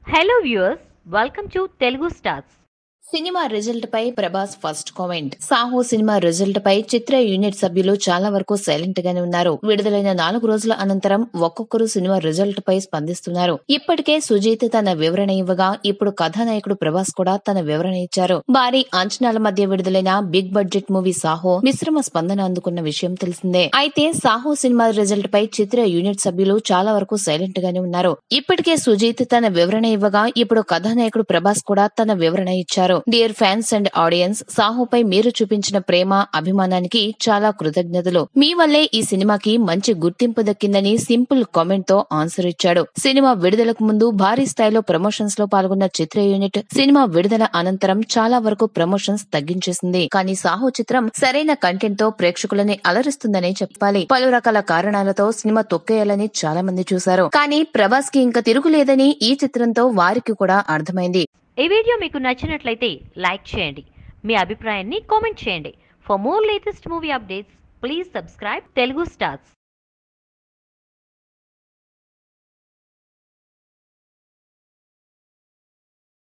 hello viewers welcome to Telugu stars cinema result పై Prabhas first comment Saaho cinema result పై చిత్ర unit సభ్యులు చాలా వరకు సైలెంట్ గానే ఉన్నారు విడుదలైన నాలుగు రోజుల అనంతరం ఒక్కొక్కరు సినిమా రిజల్ట్ పై స్పందిస్తున్నారు ఇప్పటికే సుజీత్ తన వివరణ ఇవ్వగా ఇప్పుడు కథానాయకుడు ప్రభాస్ కూడా తన వివరణ ఇచ్చారు భారీ అంచనాల మధ్య విడుదలైన బిగ్ బడ్జెట్ మూవీ సాహో మిశ్రమ స్పందన అందుకున్న విషయం తెలిసిందే అయితే సాహో సినిమా రిజల్ట్ పై చిత్ర యూనిట్ సభ్యులు చాలా వరకు సైలెంట్ గానే ఉన్నారు ఇప్పటికే సుజీత్ తన వివరణ ఇవ్వగా ఇప్పుడు కథానాయకుడు ప్రభాస్ కూడా తన వివరణ ఇచ్చారు డియర్ ఫ్యాన్స్ అండ్ ఆడియన్స్ సాహోపై మీరు చూపించిన ప్రేమ అభిమానానికి చాలా కృతజ్ఞతలు మీ వల్లే ఈ సినిమాకి మంచి గుర్తింపు దక్కిందని సింపుల్ కామెంట్ తో ఆన్సర్ ఇచ్చాడు సినిమా విడుదలకు ముందు భారీ స్థాయిలో ప్రమోషన్స్ లో పాల్గొన్న చిత్ర యూనిట్ సినిమా విడుదల అనంతరం చాలా వరకు ప్రమోషన్స్ తగ్గించేసింది కానీ సాహో చిత్రం సరైన కంటెంట్ తో ప్రేక్షకులని అలరిస్తుందనే చెప్పాలి పలు రకాల కారణాలతో సినిమా తొక్కేయాలని చాలా మంది చూశారు కానీ ప్రభాస్ కి ఇంకా తిరుగులేదని ఈ చిత్రంతో వారికి కూడా అర్థమైంది ఈ వీడియో మీకు నచ్చినట్లయితే లైక్ చేయండి మీ అభిప్రాయాన్ని కామెంట్ చేయండి for more latest movie updates please subscribe Telugu stars